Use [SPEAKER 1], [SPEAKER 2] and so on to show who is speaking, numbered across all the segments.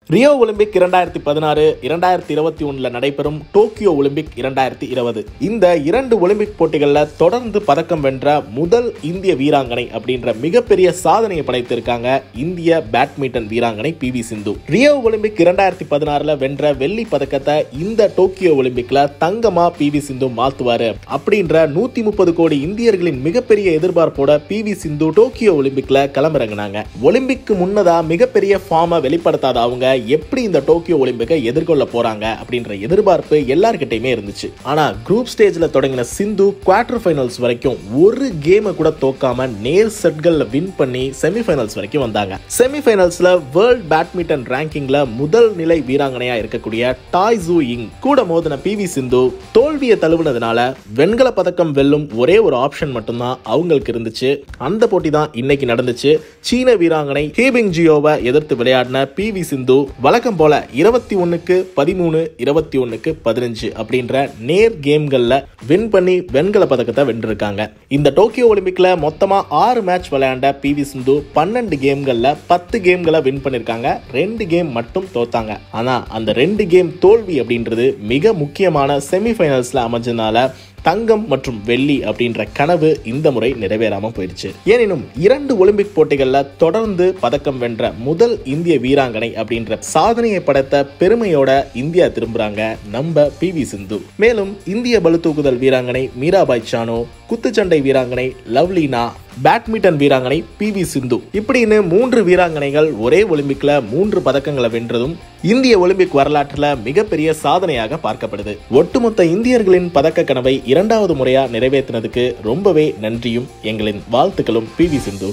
[SPEAKER 1] Rio Olympic இரண்டாயிரத்தி பதினாறு இரண்டாயிரத்தி இருபத்தி ஒண்ணுல நடைபெறும் டோக்கியோ ஒலிம்பிக் இரண்டாயிரத்தி இருபது இந்த இரண்டு ஒலிம்பிக் போட்டிகளில் தொடர்ந்து பதக்கம் வென்ற முதல் இந்திய வீராங்கனை அப்படின்ற மிகப்பெரிய சாதனையை படைத்திருக்காங்க இந்திய பேட்மிண்டன் வீராங்கனை P V Sindhu Rio Olympic இரண்டாயிரத்தி பதினாறுல வென்ற வெள்ளி பதக்கத்தை இந்த டோக்கியோ ஒலிம்பிக்ல தங்கமா பி வி சிந்து மாத்துவாரு அப்படின்ற நூத்தி முப்பது கோடி இந்தியர்களின் மிகப்பெரிய எதிர்பார்ப்போட பி வி சிந்து டோக்கியோ ஒலிம்பிக்ல களமிறங்கினாங்க ஒலிம்பிக்கு முன்னதா மிகப்பெரிய ஃபார்மை வெளிப்படுத்தாத அவங்க எப்படி இந்த டோக்கியோ ஒலிம்பிக்கை எதிர்கொள்ள போறாங்க அப்படின்ற எதிர்பார்ப்பு எல்லார்கிட்டயுமே இருந்துச்சு ஆனா குரூப் ஸ்டேஜ்ல தொடங்கின சிந்து குவார்டர் ஃபைனல்ஸ் வரைக்கும் ஒரு கேமை கூட தோக்காம நேர் செட்கள்ல வின் பண்ணி செமிஃபைனல்ஸ் வரைக்கும் வந்தாங்க செமிஃபைனல்ஸ்ல வேர்ல்ட் பேட்மிண்டன் ரேங்கிங்ல முதல் நிலை வீராங்கனையா இருக்கக்கூடிய டாய் ஜூ இங் கூட மோதின பி வி சிந்து தோல்வியை தழுவுனதுனால வெண்கல பதக்கம் வெல்லும் ஒரே ஒரு ஆப்ஷன் மட்டும்தான் அவங்களுக்கு இருந்துச்சு அந்த போட்டி தான் இன்னைக்கு நடந்துச்சு சீன வீராங்கனை ஹீபிங் ஜியோவை எதிர்த்து விளையாடின பி வி சிந்து வழக்கம் போல இருபத்தி ஒண்ணுக்கு பதிமூணு இருபத்தி ஒண்ணுக்கு பதினஞ்சு அப்படின்ற நேர் கேம்கள்ல வின் பண்ணி வெண்கல பதக்கத்தை வென்றிருக்காங்க இந்த டோக்கியோ ஒலிம்பிக்ல மொத்தமா ஆறு மேட்ச் விளையாண்ட பி வி சிந்து பன்னெண்டு கேம்கள்ல பத்து கேம்களை வின் பண்ணிருக்காங்க ரெண்டு கேம் மட்டும் தோத்தாங்க ஆனா அந்த ரெண்டு கேம் தோல்வி அப்படின்றது மிக முக்கியமான செமிஃபைனல்ஸ்ல அமைஞ்சதுனால தங்கம் மற்றும் வெள்ளி அப்படின்ற கனவு இந்த முறை நிறைவேறாம போயிடுச்சு எனினும் இரண்டு ஒலிம்பிக் போட்டிகள்ல தொடர்ந்து பதக்கம் வென்ற முதல் இந்திய வீராங்கனை அப்படின்ற சாதனையை படைத்த பெருமையோட இந்தியா திரும்புறாங்க நம்ம பி வி சிந்து மேலும் இந்திய பளு தூக்குதல் வீராங்கனை மீராபாய் சானு குத்துச்சண்டை வீராங்கனை லவ்லீனா பேட்மிண்டன் வீராங்கனை பி வி சிந்து இப்படின்னு மூன்று வீராங்கனைகள் ஒரே ஒலிம்பிக்ல மூன்று பதக்கங்களை வென்றதும் இந்திய ஒலிம்பிக் வரலாற்றுல மிகப்பெரிய சாதனையாக பார்க்கப்படுது ஒட்டுமொத்த இந்தியர்களின் பதக்க கனவை இரண்டாவது முறையா நிறைவேற்றினதுக்கு ரொம்பவே நன்றியும் எங்களின் வாழ்த்துக்களும் P V Sindhu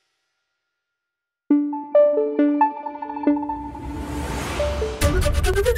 [SPEAKER 2] Thank you.